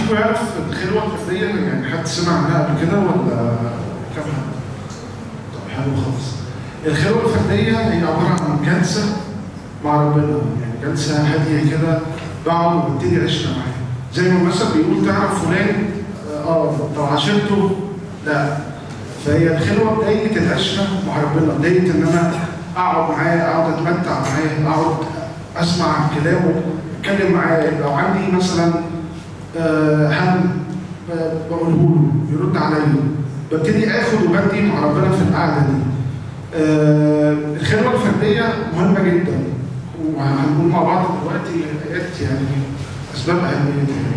فيكم يعرف الخلوه الفرديه يعني حد سمع عنها قبل كده ولا كم حد؟ طب حلو خالص. الخلوه الفرديه هي عباره عن جلسه مع ربنا يعني جلسه هاديه كده بقعد وببتدي عشره معاه. زي ما مثلا بيقول تعرف فلان اه طب عاشرته لا فهي الخلوه بدايه العشره مع ربنا بدايه ان انا اقعد معاه اقعد اتمتع معاه اقعد اسمع كلامه اتكلم معاه لو عندي مثلا آه، هم ب- بقوله له يرد عليا ببتدي اخد وبدي مع ربنا في القعده دي آه، الخلوه الفرديه مهمه جدا وهنقول مع بعض دلوقتي ايات يعني اسباب اهميتها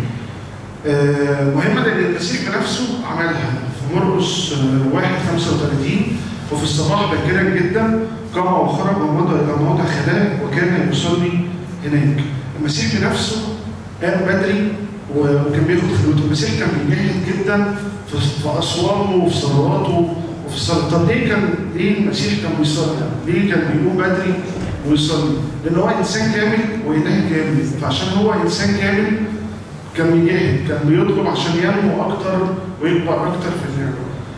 آه، مهمه لان المسيح بنفسه عملها في مرقس آه، 1 35 وفي الصباح باكرا جدا قام وخرج ومضى الى موضع خلاء وكان يصلي هناك المسيح بنفسه قام بدري و- وكان بياخد خلوته المسيح كان بيجاهد جدا في في اصوامه وفي صلواته وفي الصلاه طب ليه كان ليه المسيح كان بيصلي؟ ليه كان بيقوم بدري ويصلي؟ لان هو انسان كامل واله كامل فعشان هو انسان كامل كان بيجاهد كان بيطلب عشان ينمو اكتر ويكبر اكتر في النعمه.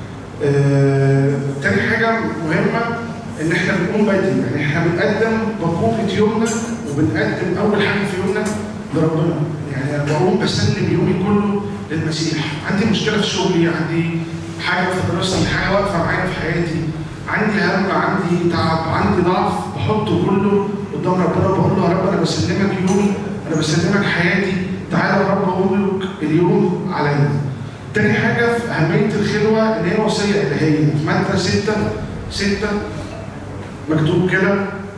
آه، تاني حاجه مهمه ان احنا بنقوم بدري يعني احنا بنقدم بقوه يومنا وبنقدم اول حاجه في يومنا لربنا يعني انا بقوم بسلم يومي كله للمسيح عندي مشكله في شغلي عندي حاجه في دراستي حاجه واقفه معايا في حياتي عندي هم عندي تعب عندي ضعف بحطه كله قدام ربنا بقول له يا رب انا بسلمك يومي انا بسلمك حياتي تعالى يا رب املك اليوم عليا تاني حاجة في أهمية الخلوة إن هي وصية إلهية في متى 6 6 مكتوب كده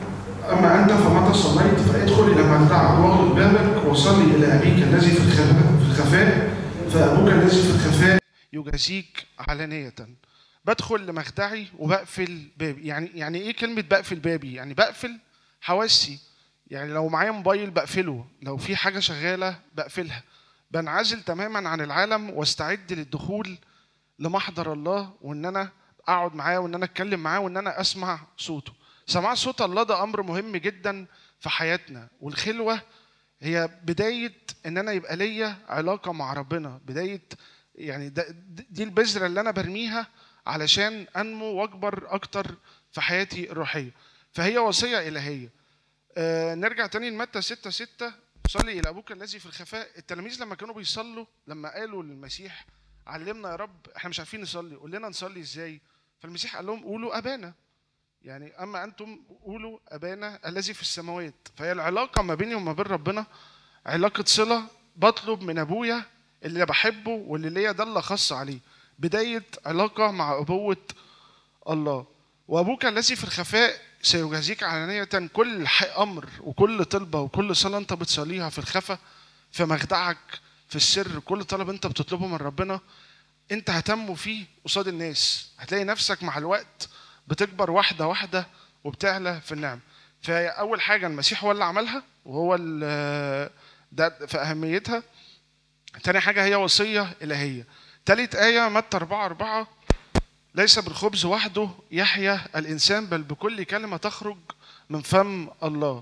أما أنت فمتى صليت فادخل إلى مخدعك واغلق بابك وصلي إلى أبيك الذي في الخفاء في الخفاء فأبوك الذي في الخفاء يجازيك علانية بدخل لمخدعي وبقفل بابي يعني يعني إيه كلمة بقفل بابي يعني بقفل حواسي يعني لو معايا موبايل بقفله لو في حاجة شغالة بقفلها بنعزل تماما عن العالم واستعد للدخول لمحضر الله وان انا اقعد معاه وان انا اتكلم معاه وان انا اسمع صوته سماع صوت الله ده امر مهم جدا في حياتنا والخلوه هي بدايه ان انا يبقى ليا علاقه مع ربنا بدايه يعني ده دي البذره اللي انا برميها علشان انمو واكبر اكتر في حياتي الروحيه فهي وصيه الهيه آه نرجع تاني لمتى 6 6 صلي الى ابوك الذي في الخفاء التلاميذ لما كانوا بيصلوا لما قالوا للمسيح علمنا يا رب احنا مش عارفين نصلي قول لنا نصلي ازاي فالمسيح قال لهم قولوا ابانا يعني اما انتم قولوا ابانا الذي في السماوات فهي العلاقه ما بيني وما بين ربنا علاقه صله بطلب من ابويا اللي بحبه واللي ليا دله خاصه عليه بدايه علاقه مع ابوه الله وابوك الذي في الخفاء سيجازيك علانية كل امر وكل طلبه وكل صلاه انت بتصليها في الخفا في مخدعك في السر كل طلب انت بتطلبه من ربنا انت هتنمو فيه قصاد الناس هتلاقي نفسك مع الوقت بتكبر واحده واحده وبتعلى في النعم فاول حاجه المسيح هو اللي عملها وهو اللي ده في اهميتها تاني حاجه هي وصيه الهيه تالت ايه متى 4 4 ليس بالخبز وحده يحيا الانسان بل بكل كلمه تخرج من فم الله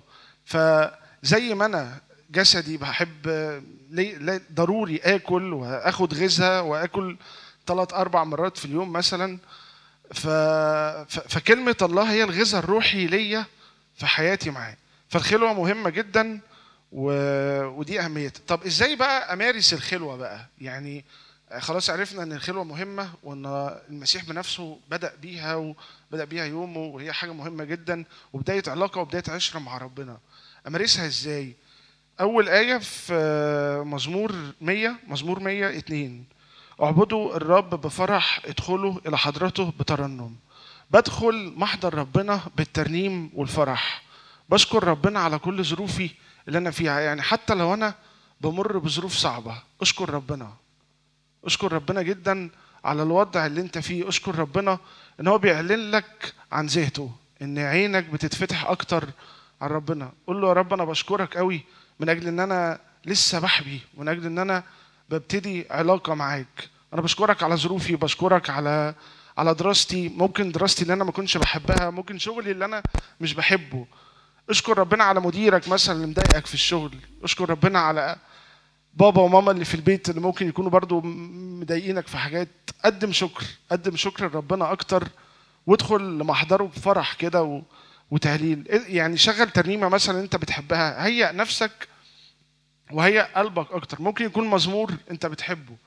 فزي ما انا جسدي بحب ضروري اكل واخد غذاء واكل ثلاث اربع مرات في اليوم مثلا ف... فكلمه الله هي الغذاء الروحي ليا في حياتي معاه فالخلوه مهمه جدا و... ودي اهميتها طب ازاي بقى امارس الخلوه بقى يعني خلاص عرفنا ان الخلوه مهمه وان المسيح بنفسه بدا بيها وبدا بيها يومه وهي حاجه مهمه جدا وبدايه علاقه وبدايه عشره مع ربنا امارسها ازاي اول ايه في مزمور 100 مزمور 102 اعبدوا الرب بفرح ادخلوا الى حضرته بترنم بدخل محضر ربنا بالترنيم والفرح بشكر ربنا على كل ظروفي اللي انا فيها يعني حتى لو انا بمر بظروف صعبه اشكر ربنا اشكر ربنا جدا على الوضع اللي انت فيه اشكر ربنا ان هو بيعلن لك عن ذاته ان عينك بتتفتح اكتر عن ربنا قول له يا رب انا بشكرك قوي من اجل ان انا لسه بحبي ومن اجل ان انا ببتدي علاقه معاك انا بشكرك على ظروفي بشكرك على على دراستي ممكن دراستي اللي انا ما كنتش بحبها ممكن شغلي اللي انا مش بحبه اشكر ربنا على مديرك مثلا اللي مضايقك في الشغل اشكر ربنا على بابا وماما اللي في البيت اللي ممكن يكونوا برضو مضايقينك في حاجات قدم شكر قدم شكر لربنا اكتر وادخل لمحضره بفرح كده و... وتهليل يعني شغل ترنيمه مثلا انت بتحبها هيئ نفسك وهيئ قلبك اكتر ممكن يكون مزمور انت بتحبه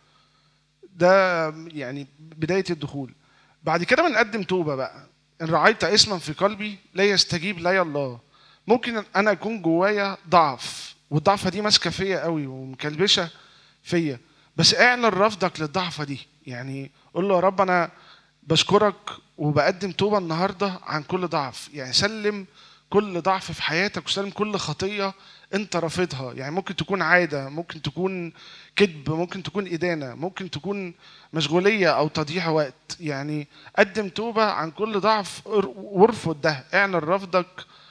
ده يعني بدايه الدخول بعد كده بنقدم توبه بقى ان رعيت اسما في قلبي لا يستجيب لي الله ممكن انا اكون جوايا ضعف والضعفه دي ماسكه فيا قوي ومكلبشه فيا بس اعلن رفضك للضعفه دي يعني قول له يا رب انا بشكرك وبقدم توبه النهارده عن كل ضعف يعني سلم كل ضعف في حياتك وسلم كل خطيه انت رافضها يعني ممكن تكون عاده ممكن تكون كذب ممكن تكون ادانه ممكن تكون مشغوليه او تضييع وقت يعني قدم توبه عن كل ضعف وارفض ده اعلن رفضك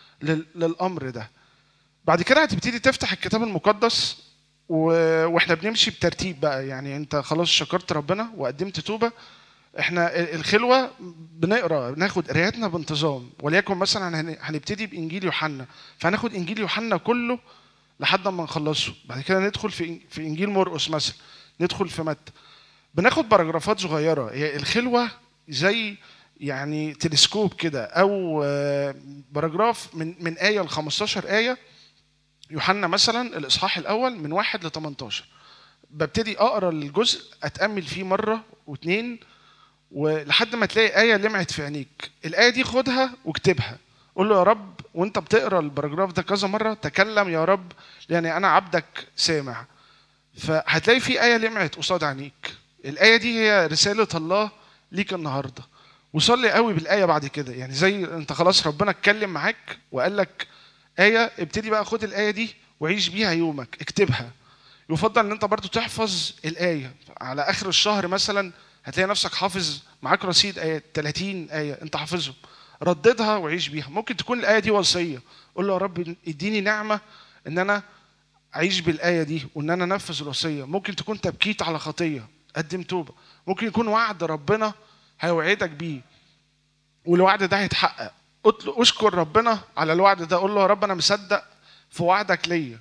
للامر ده بعد كده هتبتدي تفتح الكتاب المقدس و... واحنا بنمشي بترتيب بقى يعني انت خلاص شكرت ربنا وقدمت توبه احنا الخلوه بنقرا بناخد قراياتنا بانتظام وليكن مثلا هنبتدي بانجيل يوحنا فهناخد انجيل يوحنا كله لحد ما نخلصه بعد كده ندخل في في انجيل مرقس مثلا ندخل في متى بناخد باراجرافات صغيره هي الخلوه زي يعني تلسكوب كده او باراجراف من من ايه ل 15 ايه يوحنا مثلا الاصحاح الاول من واحد ل 18 ببتدي اقرا الجزء اتامل فيه مره واثنين ولحد ما تلاقي ايه لمعت في عينيك الايه دي خدها واكتبها قول له يا رب وانت بتقرا الباراجراف ده كذا مره تكلم يا رب يعني انا عبدك سامع فهتلاقي في ايه لمعت قصاد عينيك الايه دي هي رساله الله ليك النهارده وصلي قوي بالايه بعد كده يعني زي انت خلاص ربنا اتكلم معاك وقال لك ايه ابتدي بقى خد الايه دي وعيش بيها يومك اكتبها يفضل ان انت برضو تحفظ الايه على اخر الشهر مثلا هتلاقي نفسك حافظ معاك رصيد ايات 30 ايه انت حافظهم رددها وعيش بيها ممكن تكون الايه دي وصيه قول له يا رب اديني نعمه ان انا اعيش بالايه دي وان انا انفذ الوصيه ممكن تكون تبكيت على خطيه قدم توبه ممكن يكون وعد ربنا هيوعدك بيه والوعد ده هيتحقق اشكر ربنا على الوعد ده قول له يا رب انا مصدق في وعدك ليا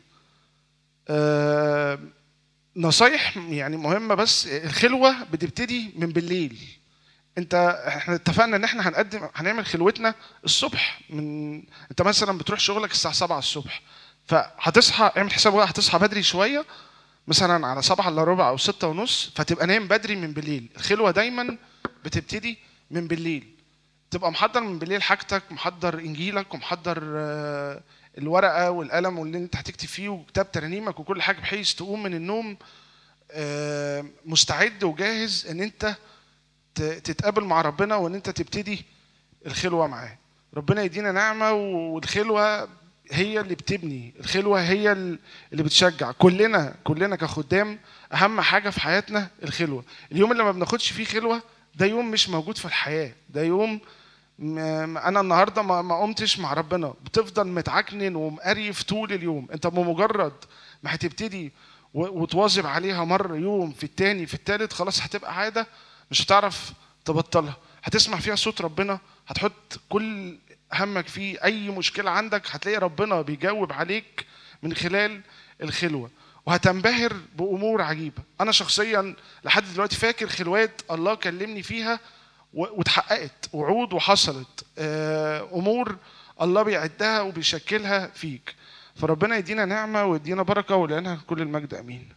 أه نصايح يعني مهمه بس الخلوه بتبتدي من بالليل انت احنا اتفقنا ان احنا هنقدم هنعمل خلوتنا الصبح من انت مثلا بتروح شغلك الساعه 7 الصبح فهتصحى اعمل حساب بقى هتصحى بدري شويه مثلا على 7 الا ربع او 6 ونص فتبقى نايم بدري من بالليل الخلوه دايما بتبتدي من بالليل تبقى محضر من بالليل حاجتك محضر انجيلك ومحضر الورقه والقلم واللي انت هتكتب فيه وكتاب ترانيمك وكل حاجه بحيث تقوم من النوم مستعد وجاهز ان انت تتقابل مع ربنا وان انت تبتدي الخلوه معاه ربنا يدينا نعمه والخلوه هي اللي بتبني الخلوه هي اللي بتشجع كلنا كلنا كخدام اهم حاجه في حياتنا الخلوه اليوم اللي ما بناخدش فيه خلوه ده يوم مش موجود في الحياه ده يوم انا النهارده ما قمتش مع ربنا بتفضل متعكنن ومقريف طول اليوم انت بمجرد ما هتبتدي وتواظب عليها مره يوم في التاني في التالت خلاص هتبقى عاده مش هتعرف تبطلها هتسمع فيها صوت ربنا هتحط كل همك فيه اي مشكله عندك هتلاقي ربنا بيجاوب عليك من خلال الخلوه وهتنبهر بامور عجيبه انا شخصيا لحد دلوقتي فاكر خلوات الله كلمني فيها واتحققت وعود وحصلت امور الله بيعدها وبيشكلها فيك فربنا يدينا نعمه ويدينا بركه ولانها كل المجد امين